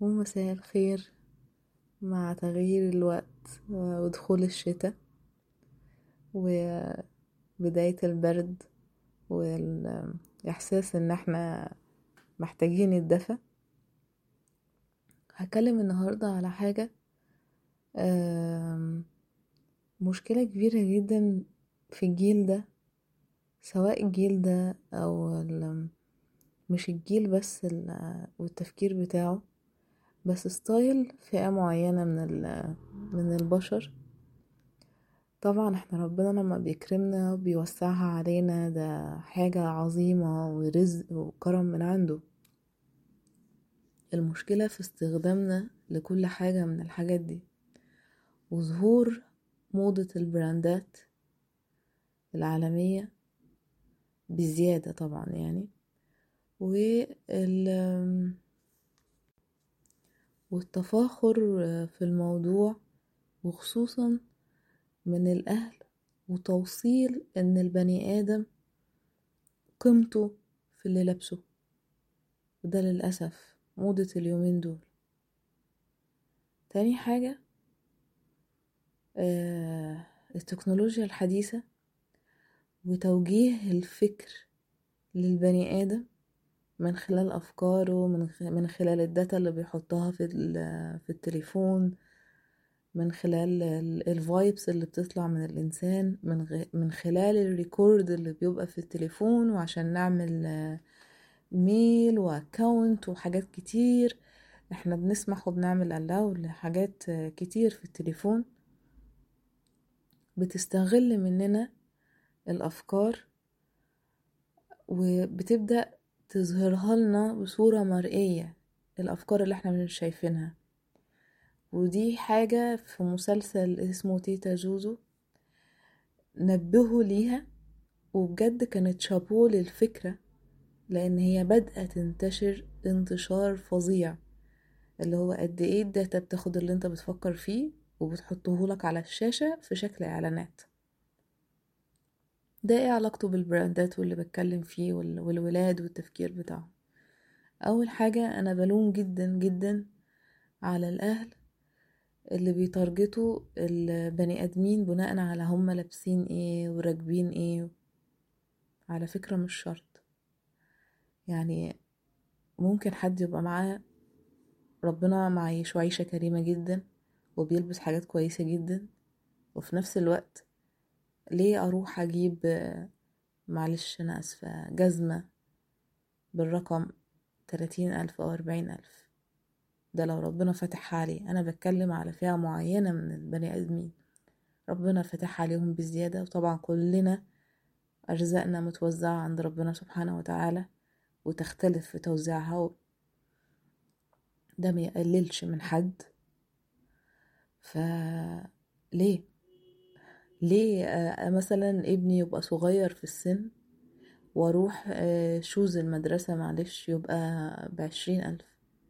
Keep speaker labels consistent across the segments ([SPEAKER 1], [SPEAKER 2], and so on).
[SPEAKER 1] ومساء الخير مع تغيير الوقت ودخول الشتاء وبداية البرد والإحساس إن احنا محتاجين الدفى هتكلم النهاردة على حاجة مشكلة كبيرة جدا في الجيل ده سواء الجيل ده أو مش الجيل بس والتفكير بتاعه بس ستايل فئة معينة من من البشر طبعا احنا ربنا لما بيكرمنا وبيوسعها علينا ده حاجة عظيمة ورزق وكرم من عنده المشكلة في استخدامنا لكل حاجة من الحاجات دي وظهور موضة البراندات العالمية بزيادة طبعا يعني وال والتفاخر في الموضوع وخصوصا من الأهل وتوصيل إن البني آدم قيمته في اللي لابسه وده للأسف موضة اليومين دول تاني حاجة آه التكنولوجيا الحديثة وتوجيه الفكر للبني آدم من خلال أفكاره من من خلال الداتا اللي بيحطها في في التليفون من خلال الفايبس اللي بتطلع من الإنسان من من خلال الريكورد اللي بيبقى في التليفون وعشان نعمل ميل واكونت وحاجات كتير احنا بنسمح وبنعمل الاو لحاجات كتير في التليفون بتستغل مننا الافكار وبتبدأ تظهرها لنا بصورة مرئية الأفكار اللي احنا مش شايفينها ودي حاجة في مسلسل اسمه تيتا جوزو نبهوا ليها وبجد كانت شابوه للفكرة لأن هي بدأت تنتشر انتشار فظيع اللي هو قد ايه الداتا بتاخد اللي انت بتفكر فيه وبتحطه لك على الشاشة في شكل إعلانات ده ايه علاقته بالبراندات واللي بتكلم فيه والولاد والتفكير بتاعهم اول حاجة انا بلوم جدا جدا على الاهل اللي بيتارجتوا البني ادمين بناء على هم لابسين ايه وراكبين ايه على فكرة مش شرط يعني ممكن حد يبقى معاه ربنا معيشه عيشة كريمة جدا وبيلبس حاجات كويسة جدا وفي نفس الوقت ليه اروح اجيب معلش انا اسفة جزمة بالرقم تلاتين الف او اربعين الف ده لو ربنا فتح علي انا بتكلم على فئة معينة من البني ادمين ربنا فتح عليهم بزيادة وطبعا كلنا ارزاقنا متوزعة عند ربنا سبحانه وتعالى وتختلف في توزيعها ده ما يقللش من حد فليه ليه مثلا ابني يبقى صغير في السن واروح شوز المدرسة معلش يبقى بعشرين الف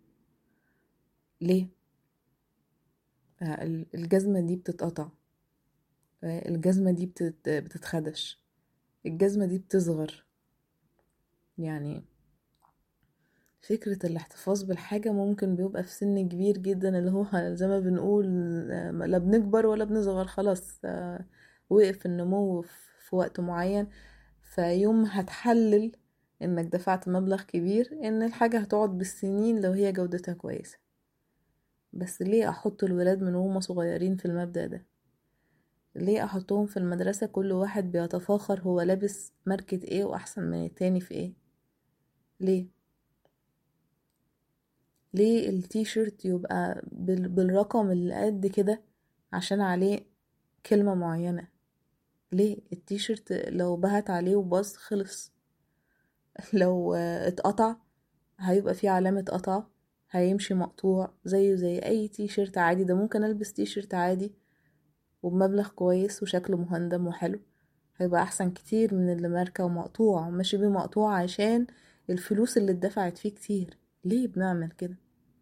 [SPEAKER 1] ليه الجزمة دي بتتقطع الجزمة دي بتتخدش الجزمة دي بتصغر يعني فكرة الاحتفاظ بالحاجة ممكن بيبقى في سن كبير جدا اللي هو زي ما بنقول لا بنكبر ولا بنصغر خلاص وقف النمو في وقت معين فيوم هتحلل انك دفعت مبلغ كبير ان الحاجة هتقعد بالسنين لو هي جودتها كويسة بس ليه احط الولاد من وهم صغيرين في المبدأ ده ليه احطهم في المدرسة كل واحد بيتفاخر هو لابس ماركة ايه واحسن من التاني في ايه ليه ليه التيشيرت يبقى بالرقم اللي قد كده عشان عليه كلمة معينة ليه التيشيرت لو بهت عليه وباظ خلص لو اتقطع هيبقى فيه علامة قطع هيمشي مقطوع زيه زي اي تيشيرت عادي ده ممكن البس تيشيرت عادي وبمبلغ كويس وشكله مهندم وحلو هيبقى احسن كتير من اللي ماركة ومقطوع وماشي بيه مقطوع عشان الفلوس اللي اتدفعت فيه كتير ليه بنعمل كده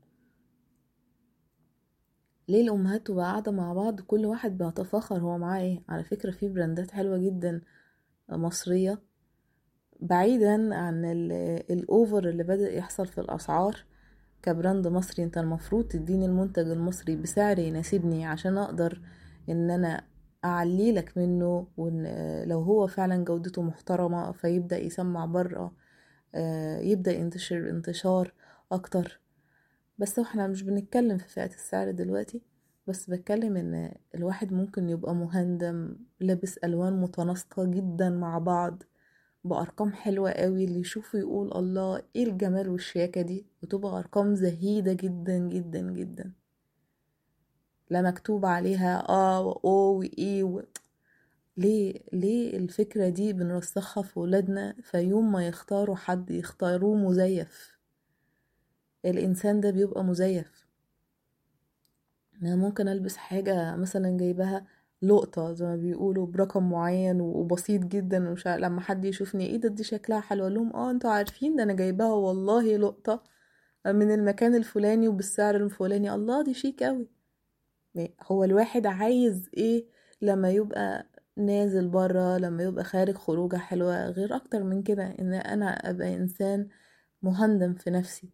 [SPEAKER 1] ليه الامهات تبقى قاعده مع بعض كل واحد بيتفاخر هو معاه ايه على فكره في براندات حلوه جدا مصريه بعيدا عن الاوفر اللي بدأ يحصل في الاسعار كبراند مصري انت المفروض تديني المنتج المصري بسعر يناسبني عشان اقدر ان انا اعلي لك منه وان لو هو فعلا جودته محترمة فيبدأ يسمع بره يبدأ ينتشر انتشار اكتر بس احنا مش بنتكلم في فئة السعر دلوقتي بس بتكلم ان الواحد ممكن يبقى مهندم لابس الوان متناسقة جدا مع بعض بأرقام حلوة قوي اللي يشوفه يقول الله ايه الجمال والشياكة دي وتبقى أرقام زهيدة جدا جدا جدا لا مكتوب عليها اه واو وايه و... ليه ليه الفكرة دي بنرسخها في ولادنا فيوم ما يختاروا حد يختاروه مزيف الإنسان ده بيبقى مزيف أنا ممكن ألبس حاجة مثلا جايبها لقطة زي ما بيقولوا برقم معين وبسيط جدا ومش لما حد يشوفني ايه ده دي شكلها حلو لهم اه انتوا عارفين ده انا جايباها والله لقطة من المكان الفلاني وبالسعر الفلاني الله دي شيك قوي هو الواحد عايز ايه لما يبقى نازل برا لما يبقى خارج خروجة حلوة غير اكتر من كده ان انا ابقى انسان مهندم في نفسي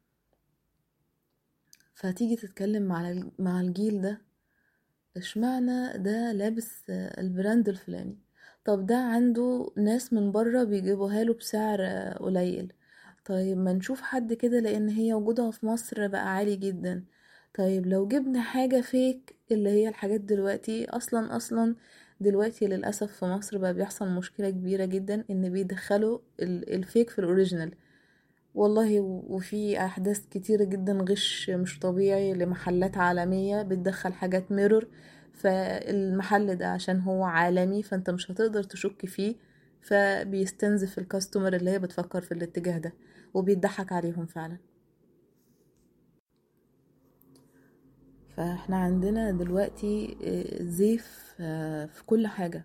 [SPEAKER 1] فتيجي تتكلم مع مع الجيل ده اشمعنى ده لابس البراند الفلاني طب ده عنده ناس من بره بيجيبوها له بسعر قليل طيب ما نشوف حد كده لان هي وجودها في مصر بقى عالي جدا طيب لو جبنا حاجة فيك اللي هي الحاجات دلوقتي اصلا اصلا دلوقتي للأسف في مصر بقى بيحصل مشكلة كبيرة جدا ان بيدخلوا الفيك في الاوريجينال والله وفي احداث كتيرة جدا غش مش طبيعي لمحلات عالمية بتدخل حاجات ميرور فالمحل ده عشان هو عالمي فانت مش هتقدر تشك فيه فبيستنزف الكاستمر اللي هي بتفكر في الاتجاه ده وبيضحك عليهم فعلا فاحنا عندنا دلوقتي زيف في كل حاجة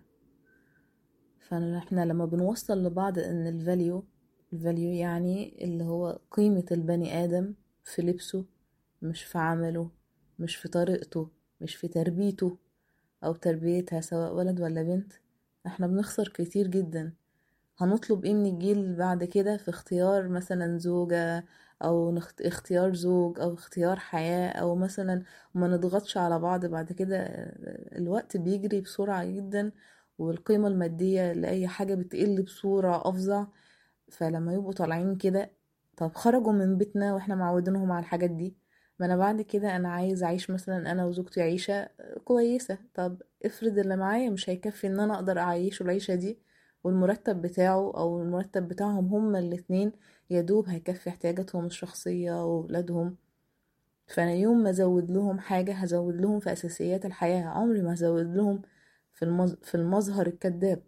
[SPEAKER 1] فاحنا لما بنوصل لبعض ان الفاليو الفاليو يعني اللي هو قيمة البني آدم في لبسه مش في عمله مش في طريقته مش في تربيته أو تربيتها سواء ولد ولا بنت احنا بنخسر كتير جدا هنطلب ايه من الجيل بعد كده في اختيار مثلا زوجة او اختيار زوج او اختيار حياة او مثلا ما نضغطش على بعض بعد كده الوقت بيجري بسرعة جدا والقيمة المادية لأي حاجة بتقل بصورة أفظع فلما يبقوا طالعين كده طب خرجوا من بيتنا واحنا معودينهم على الحاجات دي ما انا بعد كده انا عايز اعيش مثلا انا وزوجتي عيشة كويسة طب افرض اللي معايا مش هيكفي ان انا اقدر اعيشه العيشة دي والمرتب بتاعه او المرتب بتاعهم هما الاتنين يدوب هيكفي احتياجاتهم الشخصية وولادهم فانا يوم ما ازود لهم حاجة هزود لهم في اساسيات الحياة عمري ما هزود لهم في, المز... في المظهر الكذاب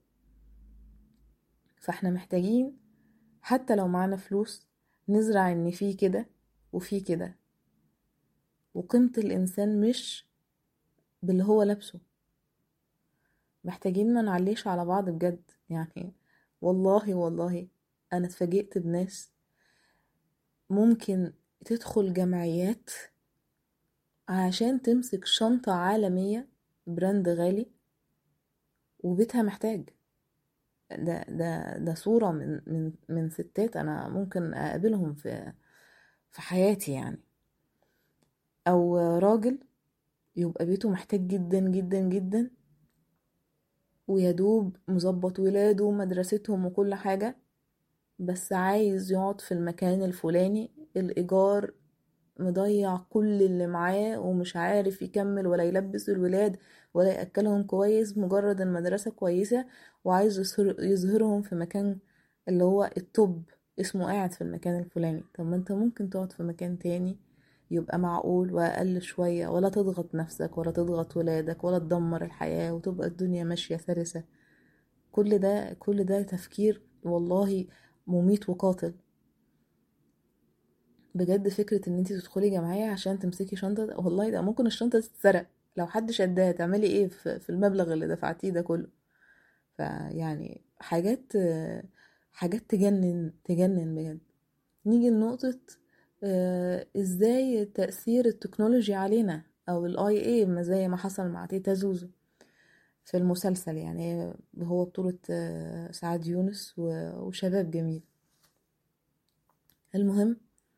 [SPEAKER 1] فاحنا محتاجين حتى لو معانا فلوس نزرع ان في كده وفي كده وقيمة الإنسان مش باللي هو لابسه محتاجين ما نعليش على بعض بجد يعني والله والله أنا اتفاجئت بناس ممكن تدخل جمعيات عشان تمسك شنطة عالمية براند غالي وبيتها محتاج ده ده ده صورة من من من ستات أنا ممكن أقابلهم في في حياتي يعني او راجل يبقى بيته محتاج جدا جدا جدا ويدوب مظبط ولاده ومدرستهم وكل حاجة بس عايز يقعد في المكان الفلاني الإيجار مضيع كل اللي معاه ومش عارف يكمل ولا يلبس الولاد ولا يأكلهم كويس مجرد المدرسة كويسة وعايز يظهر يظهرهم في مكان اللي هو التوب اسمه قاعد في المكان الفلاني طب ما انت ممكن تقعد في مكان تاني يبقى معقول وأقل شوية ولا تضغط نفسك ولا تضغط ولادك ولا تدمر الحياة وتبقى الدنيا ماشية سلسة كل ده كل ده تفكير والله مميت وقاتل بجد فكرة ان انتي تدخلي جمعية عشان تمسكي شنطة والله ده ممكن الشنطة تتسرق لو حد شدها تعملي ايه في المبلغ اللي دفعتيه ده كله فيعني حاجات حاجات تجنن تجنن بجد نيجي لنقطة آه ازاي تأثير التكنولوجيا علينا او الاي اي زي ما حصل مع تيتا زوزو في المسلسل يعني هو بطولة آه سعاد يونس وشباب جميل المهم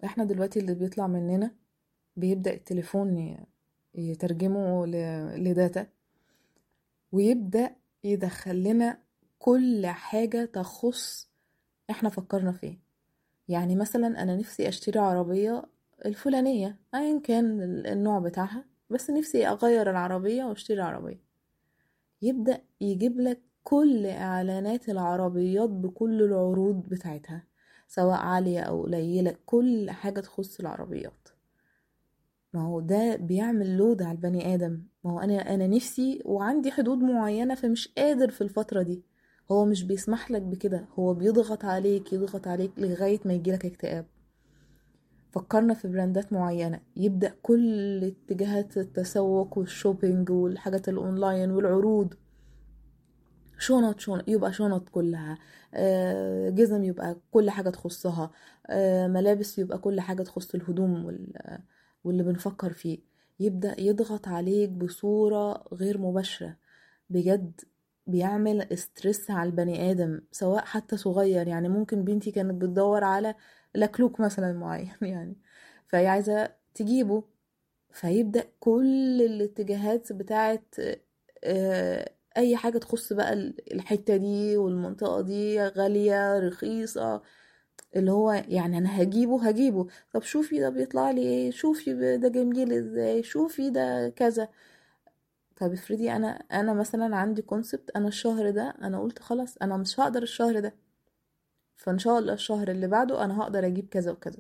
[SPEAKER 1] احنا دلوقتي اللي بيطلع مننا بيبدأ التليفون ي- يترجمه ل- لداتا ويبدأ يدخل لنا كل حاجة تخص احنا فكرنا فيه يعني مثلا انا نفسي اشتري عربية الفلانية ايا كان ال- النوع بتاعها بس نفسي اغير العربية واشتري عربية يبدأ يجيب لك كل اعلانات العربيات بكل العروض بتاعتها سواء عالية او قليلة كل حاجة تخص العربيات ما هو ده بيعمل لود على البني آدم ما هو أنا أنا نفسي وعندي حدود معينة فمش قادر في الفترة دي هو مش بيسمح لك بكده هو بيضغط عليك يضغط عليك لغاية ما يجيلك اكتئاب فكرنا في براندات معينة يبدأ كل اتجاهات التسوق والشوبينج والحاجات الأونلاين والعروض شنط شنط يبقى شنط كلها آه، جزم يبقى كل حاجة تخصها آه، ملابس يبقى كل حاجة تخص الهدوم وال- واللي بنفكر فيه يبدأ يضغط عليك بصورة غير مباشرة بجد بيعمل استرس على البني آدم سواء حتى صغير يعني ممكن بنتي كانت بتدور على لكلوك مثلا معين يعني فهي عايزة تجيبه فيبدأ كل الاتجاهات بتاعت آه، أي حاجة تخص بقى ال- الحتة دي والمنطقة دي غالية رخيصة اللي هو يعني أنا هجيبه هجيبه طب شوفي ده بيطلع لي ايه شوفي ب- ده جميل ازاي شوفي ده كذا طب افرضي أنا أنا مثلا عندي كونسبت أنا الشهر ده أنا قلت خلاص أنا مش هقدر الشهر ده فإن شاء الله الشهر اللي بعده أنا هقدر أجيب كذا وكذا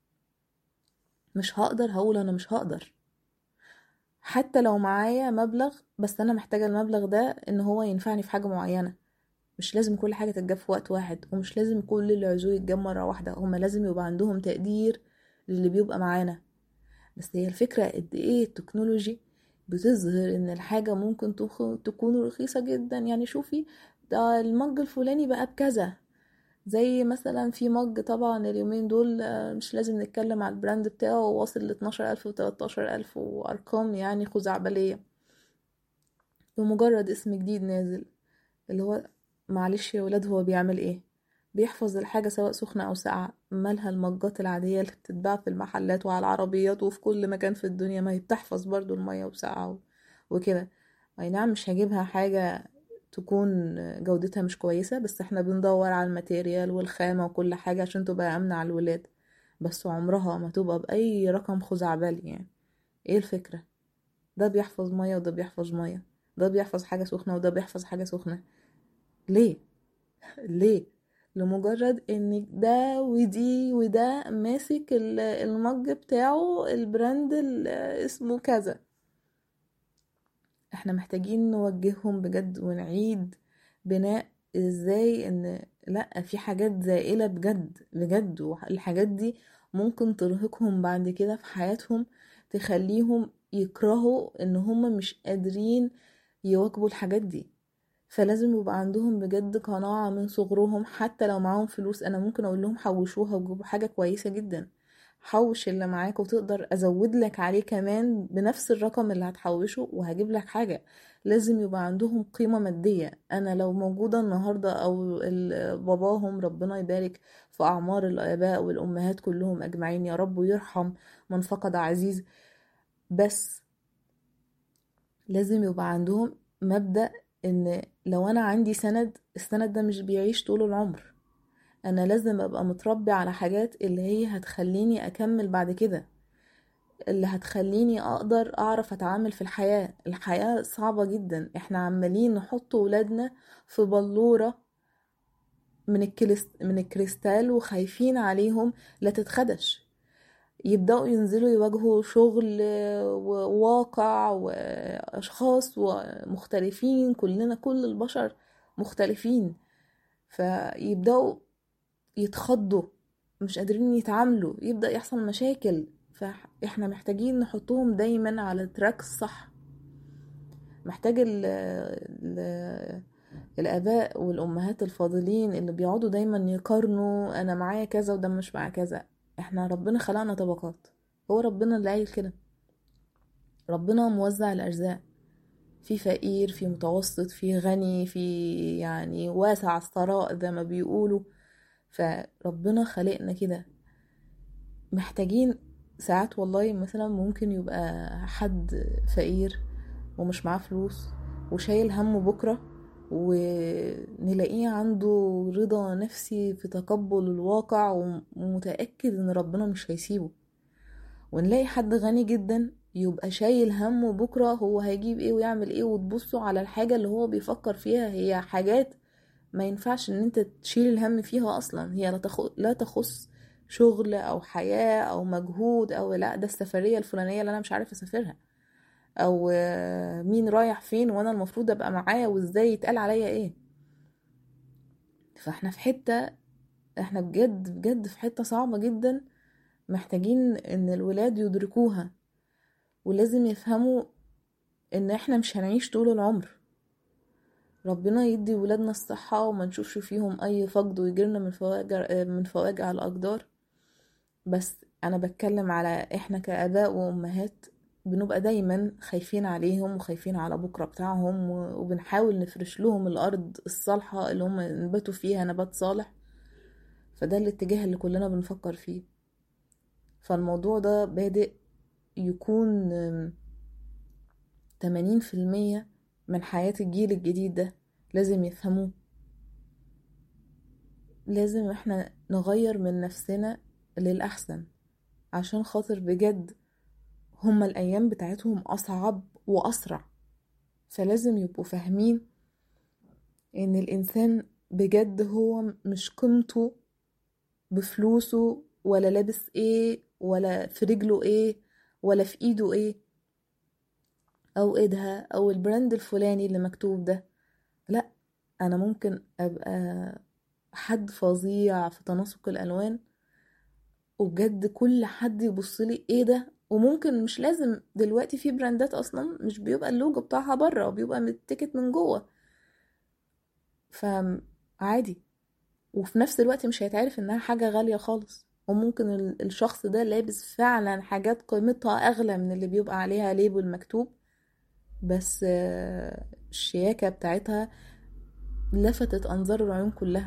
[SPEAKER 1] مش هقدر هقول أنا مش هقدر حتى لو معايا مبلغ بس انا محتاجة المبلغ ده ان هو ينفعني في حاجة معينة مش لازم كل حاجة تتجاب في وقت واحد ومش لازم كل العزو يتجاب مرة واحدة هما لازم يبقى عندهم تقدير للي بيبقى معانا بس هي الفكرة قد ايه التكنولوجي بتظهر ان الحاجة ممكن تخ- تكون رخيصة جدا يعني شوفي ده المج الفلاني بقى بكذا زي مثلا في مج طبعا اليومين دول آه، مش لازم نتكلم على البراند بتاعه واصل ل 12000 و 13000 وارقام يعني خزعبلية بمجرد اسم جديد نازل اللي هو معلش يا ولاد هو بيعمل ايه بيحفظ الحاجة سواء سخنة أو ساقعة مالها المجات العادية اللي بتتباع في المحلات وعلى العربيات وفي كل مكان في الدنيا ما هي بتحفظ برضو المية وساقعة و- وكده أي نعم مش هجيبها حاجة تكون جودتها مش كويسة بس احنا بندور على الماتيريال والخامة وكل حاجة عشان تبقى آمنة على الولاد بس عمرها ما تبقى بأي رقم خزعبلي يعني ايه الفكرة ده بيحفظ مية وده بيحفظ مية ده بيحفظ حاجة سخنة وده بيحفظ حاجة سخنة ليه ليه لمجرد ان ده ودي وده ماسك ال- المج بتاعه البراند ال- اسمه كذا احنا محتاجين نوجههم بجد ونعيد بناء ازاي ان لا في حاجات زائلة بجد بجد والحاجات دي ممكن ترهقهم بعد كده في حياتهم تخليهم يكرهوا ان هم مش قادرين يواكبوا الحاجات دي فلازم يبقى عندهم بجد قناعة من صغرهم حتى لو معاهم فلوس انا ممكن اقول لهم حوشوها وجيبوا حاجة كويسة جدا حوش اللي معاك وتقدر ازود لك عليه كمان بنفس الرقم اللي هتحوشه وهجيب لك حاجة لازم يبقى عندهم قيمة مادية انا لو موجودة النهاردة او ال- باباهم ربنا يبارك في اعمار الاباء والامهات كلهم اجمعين يا رب ويرحم من فقد عزيز بس لازم يبقى عندهم مبدأ ان لو انا عندي سند السند ده مش بيعيش طول العمر انا لازم ابقى متربي على حاجات اللي هي هتخليني اكمل بعد كده اللي هتخليني اقدر اعرف اتعامل في الحياة الحياة صعبة جدا احنا عمالين نحط ولادنا في بلورة من الكليست من الكريستال وخايفين عليهم لا تتخدش يبدأوا ينزلوا يواجهوا شغل وواقع وأشخاص مختلفين كلنا كل البشر مختلفين فيبدأوا يتخضوا مش قادرين يتعاملوا يبدأ يحصل مشاكل فاحنا محتاجين نحطهم دايما على التراك الصح محتاج ال ال الآباء والأمهات الفاضلين اللي بيقعدوا دايما يقارنوا أنا معايا كذا وده مش معايا كذا احنا ربنا خلقنا طبقات هو ربنا اللي قايل كده ربنا موزع الأرزاق في فقير في متوسط في غني في يعني واسع الثراء زي ما بيقولوا فربنا خلقنا كده محتاجين ساعات والله مثلا ممكن يبقى حد فقير ومش معاه فلوس وشايل همه بكرة ونلاقيه عنده رضا نفسي في تقبل الواقع ومتأكد ان ربنا مش هيسيبه ونلاقي حد غني جدا يبقى شايل همه بكرة هو هيجيب ايه ويعمل ايه وتبصوا على الحاجة اللي هو بيفكر فيها هي حاجات ما ينفعش ان انت تشيل الهم فيها اصلا هي لا تخص شغل او حياة او مجهود او لا ده السفرية الفلانية اللي انا مش عارف اسافرها او مين رايح فين وانا المفروض ابقى معاه وازاي يتقال عليا ايه فاحنا في حتة احنا بجد بجد في حتة صعبة جدا محتاجين ان الولاد يدركوها ولازم يفهموا ان احنا مش هنعيش طول العمر ربنا يدي ولادنا الصحة وما نشوفش فيهم اي فقد ويجرنا من فواجع من فواجع الاقدار بس انا بتكلم على احنا كاباء وامهات بنبقى دايما خايفين عليهم وخايفين على بكرة بتاعهم وبنحاول نفرش لهم الأرض الصالحة اللي هم ينبتوا فيها نبات صالح فده الاتجاه اللي كلنا بنفكر فيه فالموضوع ده بادئ يكون تمانين في المية من حياة الجيل الجديد ده لازم يفهموه لازم احنا نغير من نفسنا للأحسن عشان خاطر بجد هما الأيام بتاعتهم أصعب وأسرع فلازم يبقوا فاهمين إن الإنسان بجد هو مش قيمته بفلوسه ولا لابس ايه ولا في رجله ايه ولا في ايده ايه او ايدها او البراند الفلاني اللي مكتوب ده لا انا ممكن ابقى حد فظيع في تناسق الالوان وبجد كل حد يبصلي ايه ده وممكن مش لازم دلوقتي في براندات اصلا مش بيبقى اللوجو بتاعها بره وبيبقى متكت من جوه فعادي وفي نفس الوقت مش هيتعرف انها حاجة غالية خالص وممكن الشخص ده لابس فعلا حاجات قيمتها اغلى من اللي بيبقى عليها ليبل مكتوب بس الشياكة بتاعتها لفتت انظار العيون كلها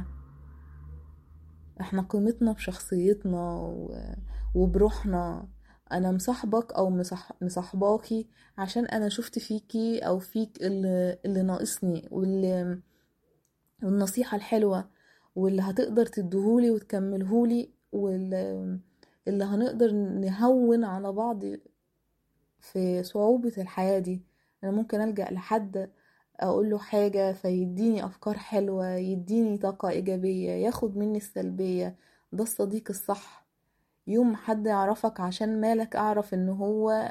[SPEAKER 1] احنا قيمتنا بشخصيتنا وبروحنا انا مصاحبك او مصح... مصاحباكي عشان انا شفت فيكي او فيك اللي, اللي ناقصني واللي والنصيحة الحلوة واللي هتقدر تدهولي وتكملهولي واللي اللي هنقدر نهون على بعض في صعوبة الحياة دي انا ممكن الجأ لحد اقول له حاجة فيديني افكار حلوة يديني طاقة ايجابية ياخد مني السلبية ده الصديق الصح يوم حد يعرفك عشان مالك اعرف ان هو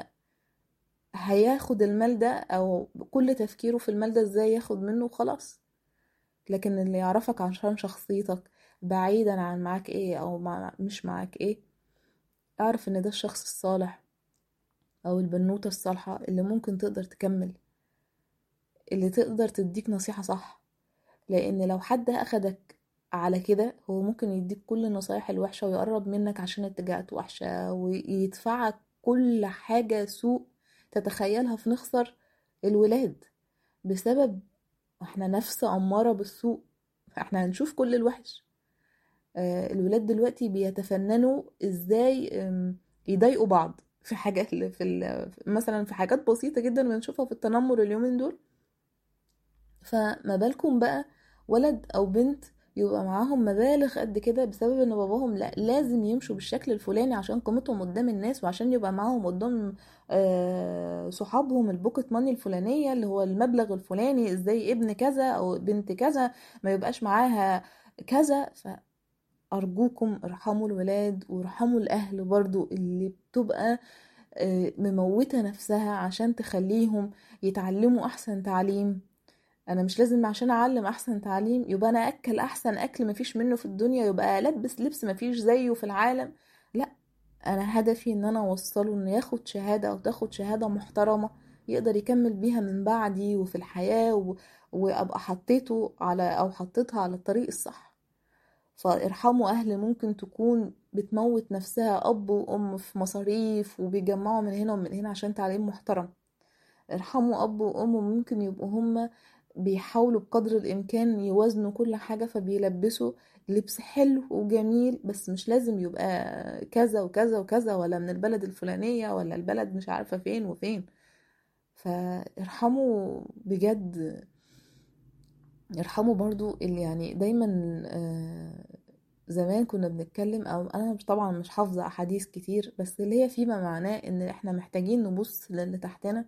[SPEAKER 1] هياخد المال ده او كل تفكيره في المال ده ازاي ياخد منه وخلاص لكن اللي يعرفك عشان شخصيتك بعيدا عن معاك ايه او مع مش معاك ايه اعرف ان ده الشخص الصالح او البنوتة الصالحة اللي ممكن تقدر تكمل اللي تقدر تديك نصيحة صح لان لو حد اخدك على كده هو ممكن يديك كل النصايح الوحشة ويقرب منك عشان اتجاهات وحشة ويدفعك كل حاجة سوء تتخيلها في نخسر الولاد بسبب احنا نفس أمارة بالسوء فاحنا هنشوف كل الوحش آه الولاد دلوقتي بيتفننوا ازاي يضايقوا بعض في حاجات في مثلا في حاجات بسيطة جدا بنشوفها في التنمر اليومين دول فما بالكم بقى ولد او بنت يبقى معاهم مبالغ قد كده بسبب ان باباهم لا لازم يمشوا بالشكل الفلاني عشان قيمتهم قدام الناس وعشان يبقى معاهم قدام آه صحابهم البوكت ماني الفلانية اللي هو المبلغ الفلاني ازاي ابن كذا او بنت كذا ما يبقاش معاها كذا فأرجوكم ارحموا الولاد وارحموا الأهل برضو اللي بتبقى آه مموتة نفسها عشان تخليهم يتعلموا أحسن تعليم انا مش لازم عشان اعلم احسن تعليم يبقى انا اكل احسن اكل مفيش منه في الدنيا يبقى البس لبس مفيش زيه في العالم لا انا هدفي ان انا اوصله انه ياخد شهادة او تاخد شهادة محترمة يقدر يكمل بيها من بعدي وفي الحياة و... وابقى حطيته على او حطيتها على الطريق الصح فارحموا اهل ممكن تكون بتموت نفسها اب وام في مصاريف وبيجمعوا من هنا ومن هنا عشان تعليم محترم ارحموا اب وام ممكن يبقوا هما بيحاولوا بقدر الامكان يوازنوا كل حاجة فبيلبسوا لبس حلو وجميل بس مش لازم يبقى كذا وكذا وكذا ولا من البلد الفلانية ولا البلد مش عارفة فين وفين فارحموا بجد ارحموا برضو اللي يعني دايما آه، زمان كنا بنتكلم او انا مش طبعا مش حافظة احاديث كتير بس اللي هي فيما معناه ان احنا محتاجين نبص للي تحتنا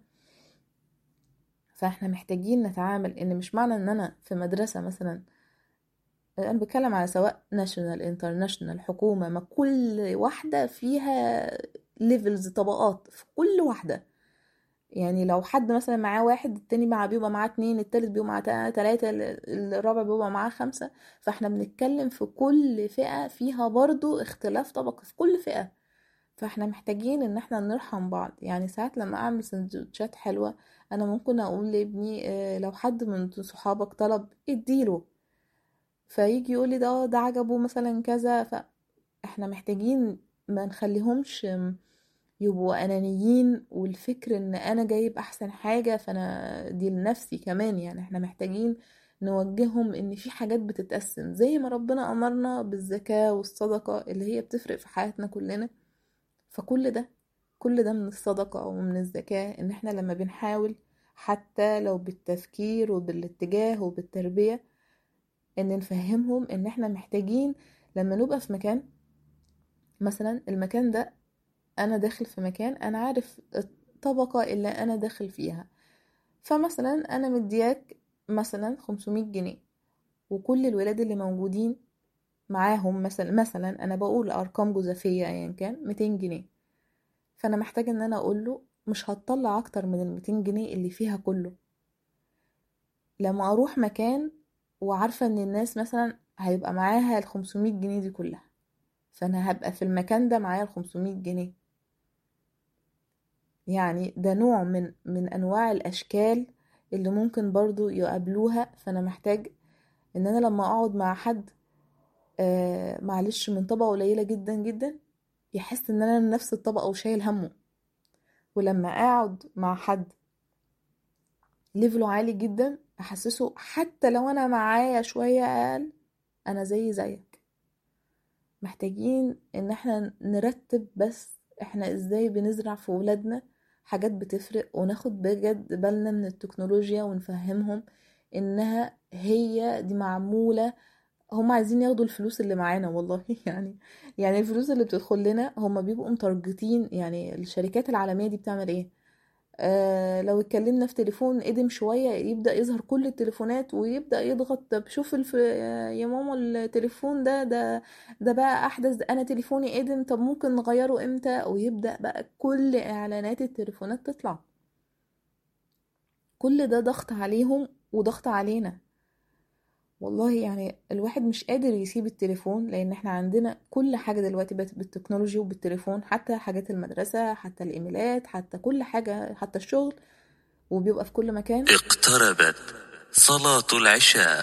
[SPEAKER 1] فاحنا محتاجين نتعامل ان مش معنى ان انا في مدرسة مثلا انا بتكلم على سواء ناشونال انترناشونال حكومة ما كل واحدة فيها ليفلز طبقات في كل واحدة يعني لو حد مثلا معاه واحد التاني مع بيبقى معاه اتنين التالت بيبقى معاه تا- تلاتة ال- الرابع بيبقى معاه خمسة فاحنا بنتكلم في كل فئة فيها برضو اختلاف طبقي في كل فئة فاحنا محتاجين ان احنا نرحم بعض يعني ساعات لما اعمل سندوتشات حلوة انا ممكن اقول لابني آه، لو حد من صحابك طلب اديله فيجي يقولي ده ده عجبه مثلا كذا فاحنا محتاجين ما نخليهمش يبقوا انانيين والفكر ان انا جايب احسن حاجة فانا دي لنفسي كمان يعني احنا محتاجين نوجههم ان في حاجات بتتقسم زي ما ربنا امرنا بالزكاة والصدقة اللي هي بتفرق في حياتنا كلنا فكل ده كل ده من الصدقة ومن الزكاة ان احنا لما بنحاول حتى لو بالتفكير وبالاتجاه وبالتربية ان نفهمهم ان احنا محتاجين لما نبقى في مكان مثلا المكان ده انا داخل في مكان انا عارف الطبقة اللي انا داخل فيها فمثلا انا مدياك مثلا 500 جنيه وكل الولاد اللي موجودين معاهم مثلا مثلا انا بقول ارقام جزافية ايا كان 200 جنيه فانا محتاجة ان انا اقول له مش هتطلع اكتر من ال 200 جنيه اللي فيها كله لما اروح مكان وعارفة ان الناس مثلا هيبقى معاها ال 500 جنيه دي كلها فانا هبقى في المكان ده معايا ال 500 جنيه يعني ده نوع من من انواع الاشكال اللي ممكن برضو يقابلوها فانا محتاج ان انا لما اقعد مع حد آه معلش من طبقة قليلة جدا جدا يحس ان انا من نفس الطبقة وشايل همه ولما اقعد مع حد ليفله عالي جدا احسسه حتى لو انا معايا شوية اقل انا زي زيك محتاجين ان احنا نرتب بس احنا ازاي بنزرع في ولادنا حاجات بتفرق وناخد بجد بالنا من التكنولوجيا ونفهمهم انها هي دي معمولة هم عايزين ياخدوا الفلوس اللي معانا والله يعني يعني الفلوس اللي بتدخل لنا هم بيبقوا متارجتين يعني الشركات العالمية دي بتعمل ايه آه لو اتكلمنا في تليفون قدم شوية يبدأ يظهر كل التليفونات ويبدأ يضغط طب شوف الف... يا ماما التليفون ده ده ده بقى أحدث أنا تليفوني قدم طب ممكن نغيره إمتى ويبدأ بقى كل إعلانات التليفونات تطلع كل ده ضغط عليهم وضغط علينا والله يعني الواحد مش قادر يسيب التليفون لان احنا عندنا كل حاجة دلوقتي بقت بالتكنولوجي وبالتليفون حتى حاجات المدرسة حتى الايميلات حتى كل حاجة حتى الشغل وبيبقى في كل مكان
[SPEAKER 2] اقتربت صلاة العشاء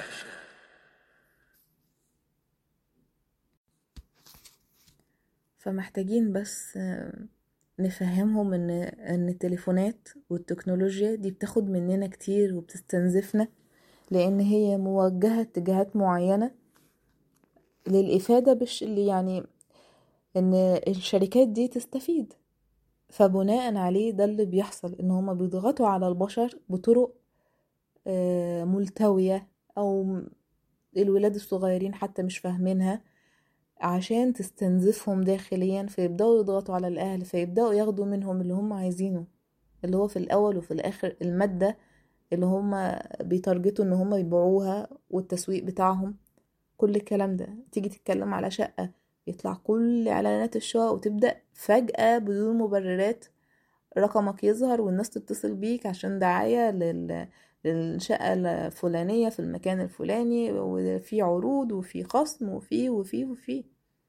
[SPEAKER 1] فمحتاجين بس آه، نفهمهم ان ان التليفونات والتكنولوجيا دي بتاخد مننا كتير وبتستنزفنا لان هي موجهة اتجاهات معينة للإفادة بش اللي يعني ان الشركات دي تستفيد فبناء عليه ده اللي بيحصل ان هما بيضغطوا على البشر بطرق آه، ملتوية او م- الولاد الصغيرين حتى مش فاهمينها عشان تستنزفهم داخليا فيبدأوا يضغطوا على الأهل فيبدأوا ياخدوا منهم اللي هم عايزينه اللي هو في الأول وفي الآخر المادة اللي هم بيتارجتوا ان هم يبيعوها والتسويق بتاعهم كل الكلام ده تيجي تتكلم على شقة يطلع كل اعلانات الشقق وتبدأ فجأة بدون مبررات رقمك يظهر والناس تتصل بيك عشان دعاية لل... للشقة الفلانية في المكان الفلاني وفي عروض وفي خصم وفي وفي وفي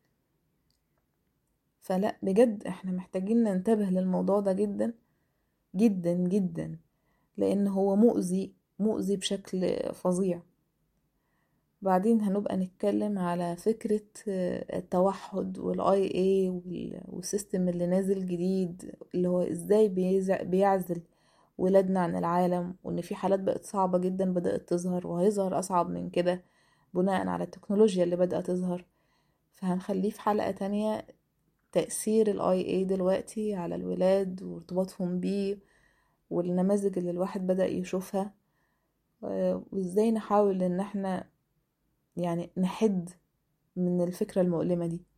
[SPEAKER 1] فلا بجد احنا محتاجين ننتبه للموضوع ده جدا جدا جدا لان هو مؤذي مؤذي بشكل فظيع بعدين هنبقى نتكلم على فكرة آه، التوحد والاي اي والسيستم اللي نازل جديد اللي هو ازاي بيزع- بيعزل ولادنا عن العالم وان في حالات بقت صعبة جدا بدأت تظهر وهيظهر اصعب من كده بناء على التكنولوجيا اللي بدأت تظهر فهنخليه في حلقة تانية تأثير الاي اي دلوقتي على الولاد وارتباطهم بيه والنماذج اللي الواحد بدأ يشوفها آه، وازاي نحاول ان احنا يعني نحد من الفكرة المؤلمة دي